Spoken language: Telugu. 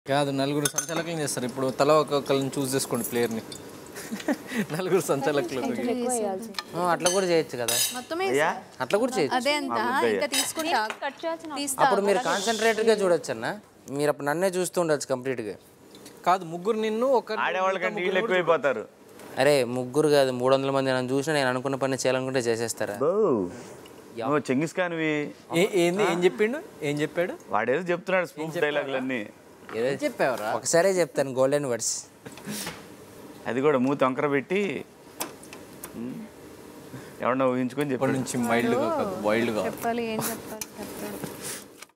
కాదు నలుగురు సంచాలకులను చేస్తారు ఇప్పుడు తల ఒక్కొక్కరిని చూస్ చేసుకోండి ప్లేయర్ని నలుగురు సంచాలకులు ఆ, అట్లా కూడా చేయొచ్చు కదా మొత్తమే అయ్యా అట్లా కూడా చేయొచ్చు అదే అంత ఇంకా తీసుకుంటా కట్ చేయాల్సిన తీస్తా అప్పుడు మీరు కాన్సన్ట్రేటెడ్గా చూడొచ్చు అన్న మీరు అప్పుడు నన్నే చూస్తూ ఉండొచ్చు కంప్లీట్గా కాదు ముగ్గురు నిన్ను ఒక ఆడేవాళ్ళకంటే వీళ్ళు ఎక్కువైపోతారు అరే ముగ్గురు కాదు మూడు వందల మంది నన్ను చూసినా నేను అనుకున్న పని చేయాలనుకుంటే చేసేస్తారా బో నువ్వు చెంగిస్ ఖాన్వి ఏంది ఏం చెప్పిండు ఏం చెప్పాడు వాడేదో చెప్తున్నాడు స్పూఫ్ డైలాగులన్నీ ఏదో చెప్పావరా ఒకసారే చెప్తాను గోల్డెన్ వర్డ్స్ అది కూడా మూతి వంకర పెట్టి ఉమ్, ఎవడన్నా ఊహించుకొని ఇప్పటి చెప్పాడు నుంచి మైల్డ్గా కాదు వైల్డ్గా చెప్పాలి ఏం చెప్పాలి